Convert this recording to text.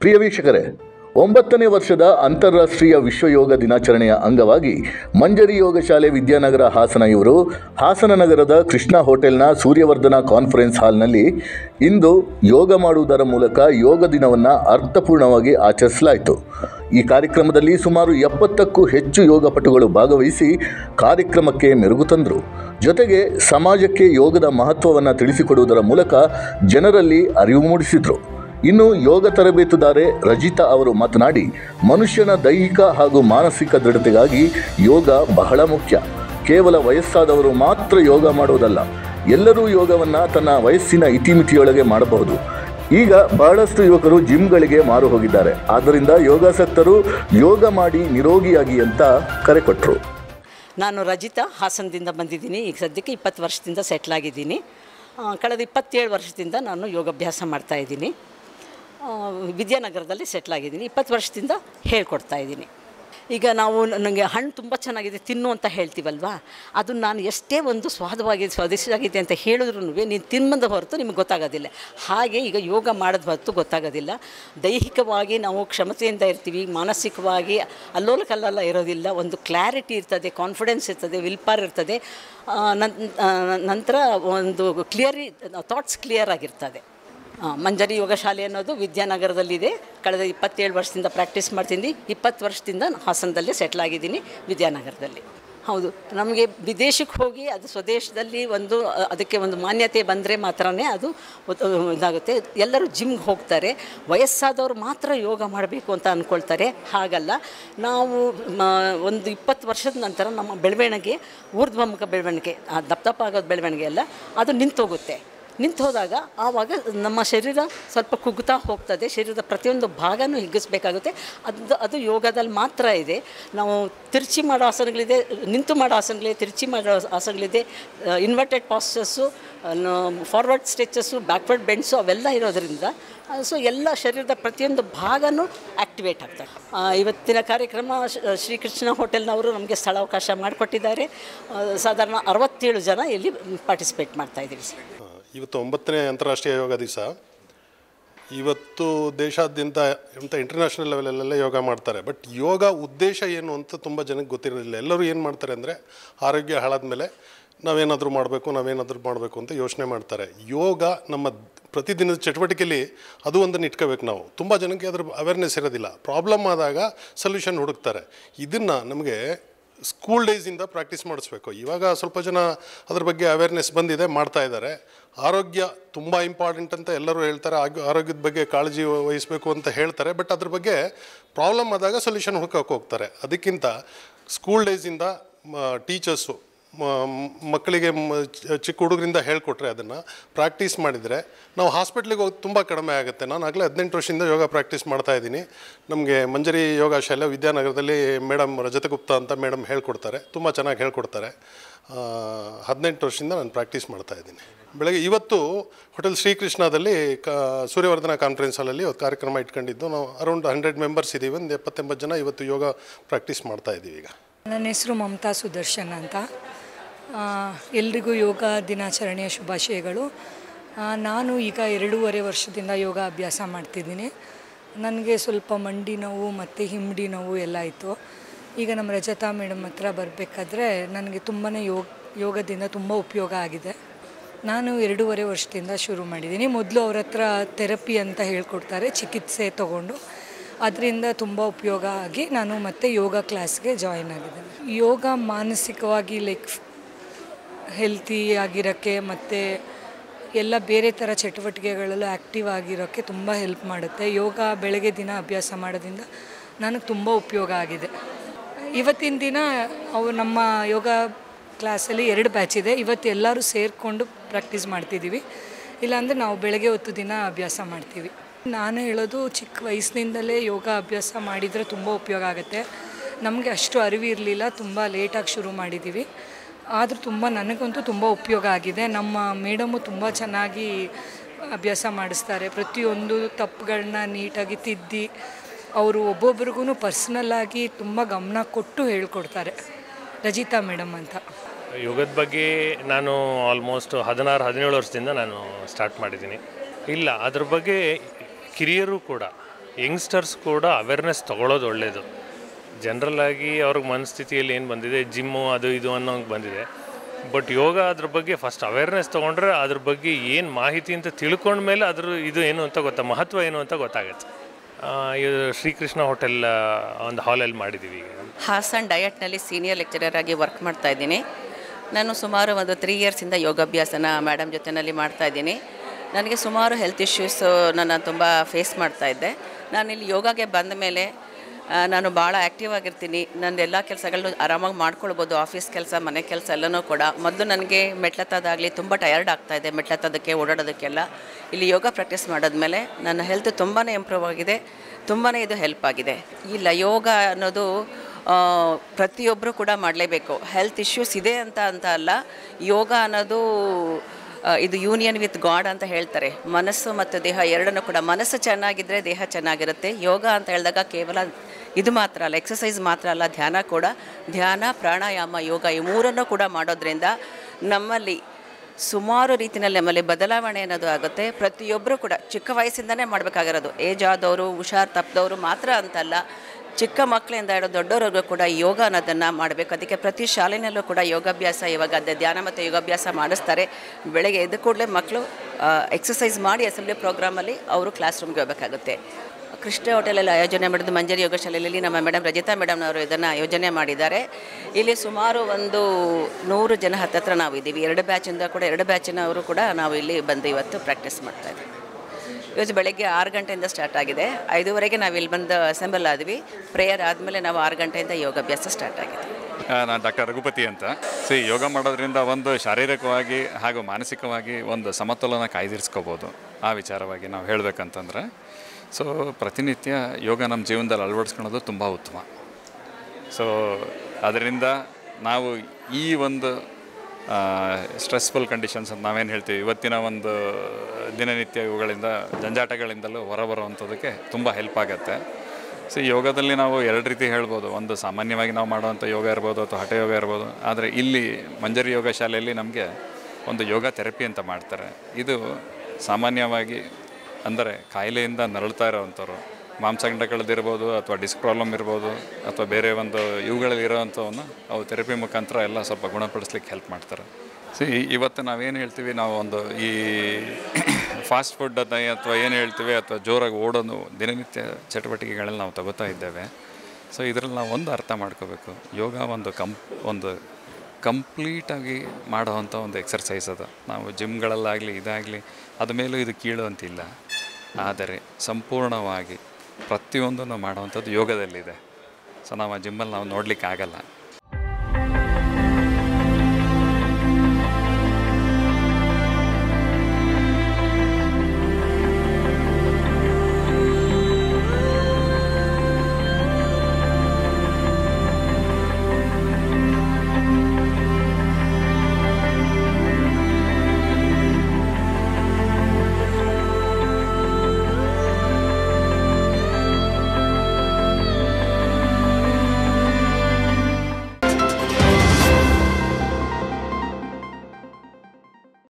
ಪ್ರಿಯ ವೀಕ್ಷಕರೇ ಒಂಬತ್ತನೇ ವರ್ಷದ ಅಂತಾರಾಷ್ಟ್ರೀಯ ವಿಶ್ವ ಯೋಗ ದಿನಾಚರಣೆಯ ಅಂಗವಾಗಿ ಮಂಜರಿ ಯೋಗ ಶಾಲೆ ವಿದ್ಯಾನಗರ ಹಾಸನ ಇವರು ಹಾಸನ ನಗರದ ಕೃಷ್ಣ ಹೋಟೆಲ್ನ ಸೂರ್ಯವರ್ಧನ ಕಾನ್ಫರೆನ್ಸ್ ಹಾಲ್ನಲ್ಲಿ ಇಂದು ಯೋಗ ಮಾಡುವುದರ ಮೂಲಕ ಯೋಗ ದಿನವನ್ನು ಅರ್ಥಪೂರ್ಣವಾಗಿ ಆಚರಿಸಲಾಯಿತು ಈ ಕಾರ್ಯಕ್ರಮದಲ್ಲಿ ಸುಮಾರು ಎಪ್ಪತ್ತಕ್ಕೂ ಹೆಚ್ಚು ಯೋಗಪಟುಗಳು ಭಾಗವಹಿಸಿ ಕಾರ್ಯಕ್ರಮಕ್ಕೆ ಮೆರುಗು ತಂದರು ಜೊತೆಗೆ ಸಮಾಜಕ್ಕೆ ಯೋಗದ ಮಹತ್ವವನ್ನು ತಿಳಿಸಿಕೊಡುವುದರ ಮೂಲಕ ಜನರಲ್ಲಿ ಅರಿವು ಮೂಡಿಸಿದರು ಇನ್ನು ಯೋಗ ತರಬೇತುದಾರೆ ರಜಿತಾ ಅವರು ಮಾತನಾಡಿ ಮನುಷ್ಯನ ದೈಹಿಕ ಹಾಗೂ ಮಾನಸಿಕ ದೃಢತೆಗಾಗಿ ಯೋಗ ಬಹಳ ಮುಖ್ಯ ಕೇವಲ ವಯಸ್ಸಾದವರು ಮಾತ್ರ ಯೋಗ ಮಾಡುವುದಲ್ಲ ಎಲ್ಲರೂ ಯೋಗವನ್ನು ತನ್ನ ವಯಸ್ಸಿನ ಇತಿಮಿತಿಯೊಳಗೆ ಮಾಡಬಹುದು ಈಗ ಬಹಳಷ್ಟು ಯುವಕರು ಜಿಮ್ಗಳಿಗೆ ಮಾರು ಹೋಗಿದ್ದಾರೆ ಆದ್ದರಿಂದ ಯೋಗಾಸಕ್ತರು ಯೋಗ ಮಾಡಿ ನಿರೋಗಿಯಾಗಿ ಅಂತ ಕರೆ ಕೊಟ್ಟರು ನಾನು ರಜಿತಾ ಹಾಸನದಿಂದ ಬಂದಿದ್ದೀನಿ ಈಗ ಸದ್ಯಕ್ಕೆ ಇಪ್ಪತ್ತು ವರ್ಷದಿಂದ ಸೆಟ್ಲಾಗಿದ್ದೀನಿ ಆ, ಕಳೆದ ಇಪ್ಪತ್ತೇಳು ವರ್ಷದಿಂದ ನಾನು ಯೋಗಾಭ್ಯಾಸ ಮಾಡ್ತಾ ಇದ್ದೀನಿ ಆ, ವಿದ್ಯಾನಗರದಲ್ಲಿ ಸೆಟ್ಲಾಗಿದ್ದೀನಿ ಇಪ್ಪತ್ತು ವರ್ಷದಿಂದ ಹೇಳ್ಕೊಡ್ತಾ ಇದ್ದೀನಿ ಈಗ ನಾವು ನನಗೆ ಹಣ್ಣು ತುಂಬ ಚೆನ್ನಾಗಿದೆ ತಿನ್ನು ಅಂತ ಹೇಳ್ತೀವಲ್ವಾ ಅದು ನಾನು ಎಷ್ಟೇ ಒಂದು ಸ್ವಾದವಾಗಿದೆ ಸ್ವಾದಿಷ್ಟಾಗಿದೆ ಅಂತ ಹೇಳಿದ್ರು ನೀನು ತಿನ್ನದ ಹೊರತು ನಿಮಗೆ ಗೊತ್ತಾಗೋದಿಲ್ಲ ಹಾಗೆ ಈಗ ಯೋಗ ಮಾಡೋದು ಹೊರತು ಗೊತ್ತಾಗೋದಿಲ್ಲ ದೈಹಿಕವಾಗಿ ನಾವು ಕ್ಷಮತೆಯಿಂದ ಇರ್ತೀವಿ ಮಾನಸಿಕವಾಗಿ ಅಲ್ಲೋಲ ಕಲ್ಲಲ್ಲ ಇರೋದಿಲ್ಲ ಒಂದು ಕ್ಲಾರಿಟಿ ಇರ್ತದೆ ಕಾನ್ಫಿಡೆನ್ಸ್ ಇರ್ತದೆ ವಿಲ್ ಪಾರ್ ಇರ್ತದೆ ಆ, ನನ್- ಆ, ನಂತರ ಒಂದು ಕ್ಲಿಯರಿ ಥಾಟ್ಸ್ ಕ್ಲಿಯರ್ ಆಗಿರ್ತದೆ ಆ, ಮಂಜರಿ ಯೋಗ ಶಾಲೆ ಅನ್ನೋದು ವಿದ್ಯಾನಗರದಲ್ಲಿದೆ ಕಳೆದ ಇಪ್ಪತ್ತೇಳು ವರ್ಷದಿಂದ ಪ್ರಾಕ್ಟೀಸ್ ಮಾಡ್ತೀನಿ ಇಪ್ಪತ್ತು ವರ್ಷದಿಂದ ನಾನು ಹಾಸನದಲ್ಲಿ ಸೆಟ್ಲ್ ಆಗಿದ್ದೀನಿ ವಿದ್ಯಾನಗರದಲ್ಲಿ ಹೌದು ನಮಗೆ ವಿದೇಶಕ್ಕೆ ಹೋಗಿ ಅದು ಸ್ವದೇಶದಲ್ಲಿ ಒಂದು ಅ, ಅದಕ್ಕೆ ಒಂದು ಮಾನ್ಯತೆ ಬಂದರೆ ಮಾತ್ರನೇ ಅದು ಒತ್- ಇದಾಗುತ್ತೆ ಎಲ್ಲರೂ ಜಿಮ್ಗೆ ಹೋಗ್ತಾರೆ ವಯಸ್ಸಾದವರು ಮಾತ್ರ ಯೋಗ ಮಾಡಬೇಕು ಅಂತ ಅಂದ್ಕೊಳ್ತಾರೆ ಹಾಗಲ್ಲ ನಾವು ಮ, ಒಂದು ಇಪ್ಪತ್ತು ವರ್ಷದ ನಂತರ ನಮ್ಮ ಬೆಳವಣಿಗೆ ಊರ್ಧ್ವಮುಖ ಬೆಳವಣಿಗೆ ಆ ದಪ್ಪ ದಪ್ಪ ಆಗೋದು ಬೆಳವಣಿಗೆ ಅಲ್ಲ ಅದು ನಿಂತೋಗುತ್ತೆ ನಿಂತು ಹೋದಾಗ ಆವಾಗ ನಮ್ಮ ಶರೀರ ಸ್ವಲ್ಪ ಕುಗ್ಗುತ್ತಾ ಹೋಗ್ತದೆ ಶರೀರದ ಪ್ರತಿಯೊಂದು ಭಾಗನೂ ಹಿಗ್ಗಿಸ್ಬೇಕಾಗುತ್ತೆ ಅದು ಅದು ಯೋಗದಲ್ಲಿ ಮಾತ್ರ ಇದೆ ನಾವು ತಿರ್ಚಿ ಮಾಡೋ ಆಸನಗಳಿದೆ ನಿಂತು ಮಾಡೋ ಆಸನಗಳಿದೆ ತಿರ್ಚಿ ಮಾಡೋ ಆಸನಗಳಿದೆ inverted postures forward stretches backward bends ಅವೆಲ್ಲ ಇರೋದರಿಂದ ಸೊ ಎಲ್ಲ ಶರೀರದ ಪ್ರತಿಯೊಂದು ಭಾಗನೂ ಆ್ಯಕ್ಟಿವೇಟ್ ಆಗ್ತದೆ ಆ, ಇವತ್ತಿನ ಕಾರ್ಯಕ್ರಮ ಶ- ಶ್ರೀಕೃಷ್ಣ ಹೋಟೆಲ್ನವರು ನಮಗೆ ಸ್ಥಳಾವಕಾಶ ಮಾಡಿಕೊಟ್ಟಿದ್ದಾರೆ ಆ, ಸಾಧಾರಣ ಅರವತ್ತೇಳು ಜನ ಇಲ್ಲಿ ಪಾರ್ಟಿಸಿಪೇಟ್ ಮಾಡ್ತಾ ಇದ್ದೀವಿ ಸರ್ ಇವತ್ತು ಒಂಬತ್ತನೇ ಅಂತಾರಾಷ್ಟ್ರೀಯ ಯೋಗ ದಿವಸ ಇವತ್ತು ದೇಶಾದ್ಯಂತ ಅಂತ ಇಂಟರ್ನ್ಯಾಷನಲ್ ಲೆವೆಲಲ್ಲೆಲ್ಲ ಯೋಗ ಮಾಡ್ತಾರೆ ಬಟ್ ಯೋಗ ಉದ್ದೇಶ ಏನು ಅಂತ ತುಂಬ ಜನಕ್ಕೆ ಗೊತ್ತಿರೋದಿಲ್ಲ ಎಲ್ಲರೂ ಏನು ಮಾಡ್ತಾರೆ ಅಂದರೆ ಆರೋಗ್ಯ ಹಾಳಾದ್ಮೇಲೆ ನಾವೇನಾದರೂ ಮಾಡಬೇಕು ನಾವೇನಾದರೂ ಮಾಡಬೇಕು ಅಂತ ಯೋಚನೆ ಮಾಡ್ತಾರೆ ಯೋಗ ನಮ್ಮ ಪ್ರತಿದಿನದ ಚಟುವಟಿಕೆಯಲ್ಲಿ ಅದು ಒಂದನ್ನು ಇಟ್ಕೋಬೇಕು ನಾವು ತುಂಬ ಜನಕ್ಕೆ ಅದ್ರ ಅವೇರ್ನೆಸ್ ಇರೋದಿಲ್ಲ ಪ್ರಾಬ್ಲಮ್ ಆದಾಗ ಸೊಲ್ಯೂಷನ್ ಹುಡುಕ್ತಾರೆ ಇದನ್ನು ನಮಗೆ ಸ್ಕೂಲ್ ಡೇಸಿಂದ ಪ್ರಾಕ್ಟೀಸ್ ಮಾಡಿಸ್ಬೇಕು ಇವಾಗ ಸ್ವಲ್ಪ ಜನ ಅದ್ರ ಬಗ್ಗೆ ಅವೇರ್ನೆಸ್ ಬಂದಿದೆ ಮಾಡ್ತಾ ಇದ್ದಾರೆ ಆರೋಗ್ಯ ತುಂಬ ಇಂಪಾರ್ಟೆಂಟ್ ಅಂತ ಎಲ್ಲರೂ ಹೇಳ್ತಾರೆ ಆಗ- ಆರೋಗ್ಯದ ಬಗ್ಗೆ ಕಾಳಜಿ ವಹಿಸಬೇಕು ಅಂತ ಹೇಳ್ತಾರೆ ಬಟ್ ಅದ್ರ ಬಗ್ಗೆ ಪ್ರಾಬ್ಲಮ್ ಆದಾಗ ಸೊಲ್ಯೂಷನ್ ಹುಡ್ಕೋಕೆ ಹೋಗ್ತಾರೆ ಅದಕ್ಕಿಂತ ಸ್ಕೂಲ್ ಡೇಸಿಂದ ಟೀಚರ್ಸು ಮಕ್ಕಳಿಗೆ ಮ- ಚ- ಚಿಕ್ಕ ಹುಡುಗರಿಂದ ಹೇಳ್ಕೊಟ್ರೆ ಅದನ್ನು ಪ್ರಾಕ್ಟೀಸ್ ಮಾಡಿದರೆ ನಾವು ಹಾಸ್ಪಿಟ್ಲಿಗೆ ಹೋಗಿ ತುಂಬ ಕಡಿಮೆ ಆಗುತ್ತೆ ನಾನು ಆಗಲೇ ಹದಿನೆಂಟು ವರ್ಷದಿಂದ ಯೋಗ ಪ್ರಾಕ್ಟೀಸ್ ಮಾಡ್ತಾ ಇದ್ದೀನಿ ನಮಗೆ ಮಂಜರಿ ಯೋಗ ಶಾಲೆ ವಿದ್ಯಾನಗರದಲ್ಲಿ ಮೇಡಮ್ ರಜತಗುಪ್ತಾ ಅಂತ ಮೇಡಮ್ ಹೇಳ್ಕೊಡ್ತಾರೆ ತುಂಬ ಚೆನ್ನಾಗಿ ಹೇಳ್ಕೊಡ್ತಾರೆ ಆ, ಹದಿನೆಂಟು ವರ್ಷದಿಂದ ನಾನು ಪ್ರಾಕ್ಟೀಸ್ ಮಾಡ್ತಾ ಇದ್ದೀನಿ ಬೆಳಗ್ಗೆ ಇವತ್ತು ಹೋಟೆಲ್ ಶ್ರೀಕೃಷ್ಣದಲ್ಲಿ ಕ ಸೂರ್ಯವರ್ಧನ ಕಾನ್ಫರೆನ್ಸ್ ಹಾಲಲ್ಲಿ ಒಂದು ಕಾರ್ಯಕ್ರಮ ಇಟ್ಕೊಂಡಿದ್ದು ನಾವು ಅರೌಂಡ್ ಹಂಡ್ರೆಡ್ ಮೆಂಬರ್ಸ್ ಇದ್ದೀವಿ ಒಂದು ಎಪ್ಪತ್ತೆಂಬತ್ತು ಜನ ಇವತ್ತು ಯೋಗ ಪ್ರಾಕ್ಟೀಸ್ ಮಾಡ್ತಾ ಇದ್ದೀವಿ ಈಗ ನನ್ನ ಹೆಸರು ಮಮತಾ ಸುದರ್ಶನ್ ಅಂತ ಆ, ಎಲ್ರಿಗೂ ಯೋಗ ದಿನಾಚರಣೆಯ ಶುಭಾಶಯಗಳು ಆ, ನಾನು ಈಗ ಎರಡೂವರೆ ವರ್ಷದಿಂದ ಯೋಗ ಅಭ್ಯಾಸ ಮಾಡ್ತಿದ್ದೀನಿ ನನಗೆ ಸ್ವಲ್ಪ ಮಂಡಿ ನೋವು ಮತ್ತು ಹಿಂಬಡಿ ನೋವು ಎಲ್ಲ ಇತ್ತು ಈಗ ನಮ್ಮ ರಜತಾ ಮೇಡಮ್ ಹತ್ರ ಬರಬೇಕಾದ್ರೆ ನನಗೆ ತುಂಬಾ ಯೋಗ ಯೋಗದಿಂದ ತುಂಬ ಉಪಯೋಗ ಆಗಿದೆ ನಾನು ಎರಡೂವರೆ ವರ್ಷದಿಂದ ಶುರು ಮಾಡಿದ್ದೀನಿ ಮೊದಲು ಅವ್ರ ಹತ್ರ ಥೆರಪಿ ಅಂತ ಹೇಳ್ಕೊಡ್ತಾರೆ ಚಿಕಿತ್ಸೆ ತಗೊಂಡು ಅದರಿಂದ ತುಂಬ ಉಪಯೋಗ ಆಗಿ ನಾನು ಮತ್ತೆ ಯೋಗ ಕ್ಲಾಸ್ಗೆ ಜಾಯಿನ್ ಆಗಿದ್ದೇನೆ ಯೋಗ ಮಾನಸಿಕವಾಗಿ ಲೈಕ್ ಹೆಲ್ತಿ ಆಗಿರೋಕ್ಕೆ ಮತ್ತು ಎಲ್ಲ ಬೇರೆ ಥರ ಚಟುವಟಿಕೆಗಳಲ್ಲೂ ಆ್ಯಕ್ಟಿವ್ ಆಗಿರೋಕ್ಕೆ ತುಂಬ ಹೆಲ್ಪ್ ಮಾಡುತ್ತೆ ಯೋಗ ಬೆಳಗ್ಗೆ ದಿನ ಅಭ್ಯಾಸ ಮಾಡೋದ್ರಿಂದ ನನಗೆ ತುಂಬ ಉಪಯೋಗ ಆಗಿದೆ ಇವತ್ತಿನ ದಿನ ಅವು ನಮ್ಮ ಯೋಗ ಕ್ಲಾಸಲ್ಲಿ ಎರಡು ಬ್ಯಾಚ್ ಇದೆ ಇವತ್ತು ಎಲ್ಲರೂ ಸೇರಿಕೊಂಡು ಪ್ರಾಕ್ಟೀಸ್ ಮಾಡ್ತಿದ್ದೀವಿ ಇಲ್ಲಾಂದರೆ ನಾವು ಬೆಳಗ್ಗೆ ಹೊತ್ತು ದಿನ ಅಭ್ಯಾಸ ಮಾಡ್ತೀವಿ ನಾನು ಹೇಳೋದು ಚಿಕ್ಕ ವಯಸ್ಸಿನಿಂದಲೇ ಯೋಗ ಅಭ್ಯಾಸ ಮಾಡಿದರೆ ತುಂಬ ಉಪಯೋಗ ಆಗುತ್ತೆ ನಮಗೆ ಅಷ್ಟು ಅರಿವು ಇರಲಿಲ್ಲ ತುಂಬ ಲೇಟಾಗಿ ಶುರು ಮಾಡಿದ್ದೀವಿ ಆದರೂ ತುಂಬ ನನಗಂತೂ ತುಂಬ ಉಪಯೋಗ ಆಗಿದೆ ನಮ್ಮ ಮೇಡಮು ತುಂಬ ಚೆನ್ನಾಗಿ ಅಭ್ಯಾಸ ಮಾಡಿಸ್ತಾರೆ ಪ್ರತಿಯೊಂದು ತಪ್ಪುಗಳನ್ನ ನೀಟಾಗಿ ತಿದ್ದಿ ಅವರು ಒಬ್ಬೊಬ್ರಿಗೂ ಪರ್ಸ್ನಲ್ಲಾಗಿ ತುಂಬ ಗಮನ ಕೊಟ್ಟು ಹೇಳ್ಕೊಡ್ತಾರೆ ರಜಿತಾ ಮೇಡಮ್ ಅಂತ ಯೋಗದ ಬಗ್ಗೆ ನಾನು ಆಲ್ಮೋಸ್ಟ್ ಹದಿನಾರು ಹದಿನೇಳು ವರ್ಷದಿಂದ ನಾನು ಸ್ಟಾರ್ಟ್ ಮಾಡಿದ್ದೀನಿ ಇಲ್ಲ ಅದ್ರ ಬಗ್ಗೆ ಕಿರಿಯರು ಕೂಡ ಯಂಗ್ಸ್ಟರ್ಸ್ ಕೂಡ ಅವೇರ್ನೆಸ್ ತೊಗೊಳ್ಳೋದು ಒಳ್ಳೆಯದು ಜನರಲ್ಲಾಗಿ ಅವ್ರಿಗೆ ಮನಸ್ಥಿತಿಯಲ್ಲಿ ಏನು ಬಂದಿದೆ ಜಿಮ್ಮು ಅದು ಇದು ಅನ್ನೋಂಗೆ ಬಂದಿದೆ ಬಟ್ ಯೋಗ ಅದ್ರ ಬಗ್ಗೆ ಫಸ್ಟ್ ಅವೇರ್ನೆಸ್ ತೊಗೊಂಡ್ರೆ ಅದ್ರ ಬಗ್ಗೆ ಏನು ಮಾಹಿತಿ ಅಂತ ತಿಳ್ಕೊಂಡ್ಮೇಲೆ ಅದ್ರ ಇದು ಏನು ಅಂತ ಗೊತ್ತಾ ಮಹತ್ವ ಏನು ಅಂತ ಗೊತ್ತಾಗುತ್ತೆ ಆ, ಇದು ಶ್ರೀಕೃಷ್ಣ ಹೋಟೆಲ್ ಒಂದು ಹಾಲಲ್ಲಿ ಮಾಡಿದ್ದೀವಿ ಈಗ ಹಾಸನ್ ಡಯಟ್ನಲ್ಲಿ ಸೀನಿಯರ್ ಲೆಕ್ಚರರ್ ಆಗಿ ವರ್ಕ್ ಮಾಡ್ತಾ ಇದ್ದೀನಿ ನಾನು ಸುಮಾರು ಒಂದು ತ್ರೀ ಇಯರ್ಸಿಂದ ಯೋಗಾಭ್ಯಾಸನ ಮೇಡಮ್ ಜೊತೆಯಲ್ಲಿ ಮಾಡ್ತಾ ಇದ್ದೀನಿ ನನಗೆ ಸುಮಾರು ಹೆಲ್ತ್ ಇಶ್ಯೂಸ್ ನಾನು ತುಂಬ ಫೇಸ್ ಮಾಡ್ತಾ ಇದ್ದೆ ನಾನು ಇಲ್ಲಿ ಯೋಗಾಗೆ ಬಂದ ಮೇಲೆ ಆ, ನಾನು ಭಾಳ ಆ್ಯಕ್ಟಿವ್ ಆಗಿರ್ತೀನಿ ನನ್ನ ಎಲ್ಲ ಕೆಲಸಗಳನ್ನು ಆರಾಮಾಗಿ ಮಾಡ್ಕೊಳ್ಬೋದು ಆಫೀಸ್ ಕೆಲಸ ಮನೆ ಕೆಲಸ ಎಲ್ಲನೂ ಕೂಡ ಮೊದಲು ನನಗೆ ಮೆಟ್ಲತ್ತದಾಗಲಿ ತುಂಬ ಟಯರ್ಡ್ ಆಗ್ತಾ ಇದೆ ಮೆಟ್ಲತ್ತದಕ್ಕೆ ಓಡಾಡೋದಕ್ಕೆಲ್ಲ ಇಲ್ಲಿ ಯೋಗ ಪ್ರಾಕ್ಟೀಸ್ ಮಾಡಿದ್ಮೇಲೆ ನನ್ನ ಹೆಲ್ತ್ ತುಂಬಾ ಇಂಪ್ರೂವ್ ಆಗಿದೆ ತುಂಬಾ ಇದು ಹೆಲ್ಪ್ ಆಗಿದೆ ಇಲ್ಲ ಯೋಗ ಅನ್ನೋದು ಆ, ಪ್ರತಿಯೊಬ್ಬರು ಕೂಡ ಮಾಡಲೇಬೇಕು ಹೆಲ್ತ್ ಇಶ್ಯೂಸ್ ಇದೆ ಅಂತ ಅಂತ ಅಲ್ಲ ಯೋಗ ಅನ್ನೋದು ಆ, ಇದು ಯೂನಿಯನ್ ವಿತ್ ಗಾಡ್ ಅಂತ ಹೇಳ್ತಾರೆ ಮನಸ್ಸು ಮತ್ತು ದೇಹ ಎರಡನ್ನೂ ಕೂಡ ಮನಸ್ಸು ಚೆನ್ನಾಗಿದ್ದರೆ ದೇಹ ಚೆನ್ನಾಗಿರುತ್ತೆ ಯೋಗ ಅಂತ ಹೇಳಿದಾಗ ಕೇವಲ ಇದು ಮಾತ್ರ ಅಲ್ಲ ಎಕ್ಸಸೈಸ್ ಮಾತ್ರ ಅಲ್ಲ ಧ್ಯಾನ ಕೂಡ ಧ್ಯಾನ ಪ್ರಾಣಾಯಾಮ ಯೋಗ ಈ ಮೂರನ್ನು ಕೂಡ ಮಾಡೋದ್ರಿಂದ ನಮ್ಮಲ್ಲಿ ಸುಮಾರು ರೀತಿಯಲ್ಲಿ ನಮ್ಮಲ್ಲಿ ಬದಲಾವಣೆ ಅನ್ನೋದು ಆಗುತ್ತೆ ಪ್ರತಿಯೊಬ್ಬರು ಕೂಡ ಚಿಕ್ಕ ವಯಸ್ಸಿಂದನೇ ಮಾಡಬೇಕಾಗಿರೋದು ಏಜ್ ಆದವರು ಹುಷಾರ್ ತಪ್ಪದವರು ಮಾತ್ರ ಅಂತಲ್ಲ ಚಿಕ್ಕ ಮಕ್ಕಳಿಂದ ಹಿಡಿದು ದೊಡ್ಡವರೆಗೂ ಕೂಡ ಯೋಗ ಅನ್ನೋದನ್ನು ಮಾಡಬೇಕು ಅದಕ್ಕೆ ಪ್ರತಿ ಶಾಲೆಯಲ್ಲೂ ಕೂಡ ಯೋಗಾಭ್ಯಾಸ ಇವಾಗ ಅದೇ ಧ್ಯಾನ ಮತ್ತು ಯೋಗಾಭ್ಯಾಸ ಮಾಡಿಸ್ತಾರೆ ಬೆಳಗ್ಗೆ ಎದ್ದ ಕೂಡಲೇ ಮಕ್ಕಳು ಎಕ್ಸಸೈಸ್ ಮಾಡಿ ಅಸೆಂಬ್ಲಿ ಪ್ರೋಗ್ರಾಮಲ್ಲಿ ಅವರು ಕ್ಲಾಸ್ ರೂಮ್ಗೆ ಹೋಗಬೇಕಾಗುತ್ತೆ ಕೃಷ್ಣ ಹೋಟೆಲಲ್ಲಿ ಆಯೋಜನೆ ಮಾಡಿದ್ದು ಮಂಜರಿ ಯೋಗ ಶಾಲೆಯಲ್ಲಿ ನಮ್ಮ ಮೇಡಮ್ ರಜಿತಾ ಮೇಡಮ್ನವರು ಇದನ್ನು ಯೋಜನೆ ಮಾಡಿದ್ದಾರೆ ಇಲ್ಲಿ ಸುಮಾರು ಒಂದು ನೂರು ಜನ ಹತ್ತತ್ರ ನಾವು ಇದ್ದೀವಿ ಎರಡು ಬ್ಯಾಚಿಂದ ಕೂಡ ಎರಡು ಬ್ಯಾಚಿನವರು ಕೂಡ ನಾವು ಇಲ್ಲಿ ಬಂದು ಇವತ್ತು ಪ್ರಾಕ್ಟೀಸ್ ಮಾಡ್ತಾ ಇದ್ದೀವಿ ಇವತ್ತು ಬೆಳಗ್ಗೆ ಆರು ಗಂಟೆಯಿಂದ ಸ್ಟಾರ್ಟ್ ಆಗಿದೆ ಐದುವರೆಗೆ ನಾವು ಇಲ್ಲಿ ಬಂದು ಅಸೆಂಬಲ್ ಆದ್ವಿ ಪ್ರೇಯರ್ ಆದಮೇಲೆ ನಾವು ಆರು ಗಂಟೆಯಿಂದ ಯೋಗಾಭ್ಯಾಸ ಸ್ಟಾರ್ಟ್ ಆಗಿದೆ ನಾನು ಡಾಕ್ಟರ್ ರಘುಪತಿ ಅಂತ ಸೊ ಈ ಯೋಗ ಮಾಡೋದ್ರಿಂದ ಒಂದು ಶಾರೀರಿಕವಾಗಿ ಹಾಗೂ ಮಾನಸಿಕವಾಗಿ ಒಂದು ಸಮತೋಲನ ಕಾಯ್ದಿರಿಸ್ಕೋಬೋದು ಆ ವಿಚಾರವಾಗಿ ನಾವು ಹೇಳಬೇಕಂತಂದ್ರೆ ಸೊ ಪ್ರತಿನಿತ್ಯ ಯೋಗ ನಮ್ಮ ಜೀವನದಲ್ಲಿ ಅಳವಡಿಸ್ಕೊಳ್ಳೋದು ತುಂಬ ಉತ್ತಮ ಸೊ ಅದರಿಂದ ನಾವು ಈ ಒಂದು ಸ್ಟ್ರೆಸ್ಫುಲ್ ಕಂಡೀಷನ್ಸ್ ಅಂತ ನಾವೇನು ಹೇಳ್ತೀವಿ ಇವತ್ತಿನ ಒಂದು ದಿನನಿತ್ಯ ಇವುಗಳಿಂದ ಜಂಜಾಟಗಳಿಂದಲೂ ಹೊರಬರುವಂಥದ್ದಕ್ಕೆ ತುಂಬ ಹೆಲ್ಪ್ ಆಗುತ್ತೆ ಸೊ ಈ ಯೋಗದಲ್ಲಿ ನಾವು ಎರಡು ರೀತಿ ಹೇಳ್ಬೋದು ಒಂದು ಸಾಮಾನ್ಯವಾಗಿ ನಾವು ಮಾಡುವಂಥ ಯೋಗ ಇರ್ಬೋದು ಅಥವಾ ಹಠ ಯೋಗ ಇರ್ಬೋದು ಆದರೆ ಇಲ್ಲಿ ಮಂಜರಿ ಯೋಗ ಶಾಲೆಯಲ್ಲಿ ನಮಗೆ ಒಂದು ಯೋಗ ಥೆರಪಿ ಅಂತ ಮಾಡ್ತಾರೆ ಇದು ಸಾಮಾನ್ಯವಾಗಿ ಅಂದರೆ ಕಾಯಿಲೆಯಿಂದ ನರಳ್ತಾ ಇರೋವಂಥವ್ರು ಮಾಂಸಖಂಡಗಳದ್ದಿರ್ಬೋದು ಅಥವಾ ಡಿಸ್ಕ್ ಪ್ರಾಬ್ಲಮ್ ಇರ್ಬೋದು ಅಥವಾ ಬೇರೆ ಒಂದು ಇವುಗಳಲ್ಲಿ ಇರೋವಂಥವನ್ನು ಅವು ಥೆರಪಿ ಮುಖಾಂತರ ಎಲ್ಲ ಸ್ವಲ್ಪ ಗುಣಪಡಿಸ್ಲಿಕ್ಕೆ ಹೆಲ್ಪ್ ಮಾಡ್ತಾರೆ ಸಿ ಇವತ್ತು ನಾವೇನು ಹೇಳ್ತೀವಿ ನಾವು ಒಂದು ಈ ಫಾಸ್ಟ್ ಫುಡ್ ಅಂತ ಅಥವಾ ಏನು ಹೇಳ್ತೀವಿ ಅಥವಾ ಜೋರಾಗಿ ಓಡೋದು ದಿನನಿತ್ಯ ಚಟುವಟಿಕೆಗಳಲ್ಲಿ ನಾವು ತಗೋತಾ ಇದ್ದೇವೆ ಸೊ ಇದರಲ್ಲಿ ನಾವು ಒಂದು ಅರ್ಥ ಮಾಡ್ಕೋಬೇಕು ಯೋಗ ಒಂದು ಕಂ ಒಂದು ಕಂಪ್ಲೀಟಾಗಿ ಮಾಡೋವಂಥ ಒಂದು ಎಕ್ಸರ್ಸೈಸ್ ಅದು ನಾವು ಜಿಮ್ಗಳಲ್ಲಾಗಲಿ ಇದಾಗಲಿ ಅದ ಮೇಲೂ ಇದು ಕೀಳು ಅಂತಿಲ್ಲ ಆದರೆ ಸಂಪೂರ್ಣವಾಗಿ ಪ್ರತಿಯೊಂದನ್ನು ಮಾಡುವಂಥದ್ದು ಯೋಗದಲ್ಲಿದೆ ಸೊ ನಾವು ಆ ಜಿಮ್ಮಲ್ಲಿ ನಾವು ನೋಡಲಿಕ್ಕೆ ಆಗಲ್ಲ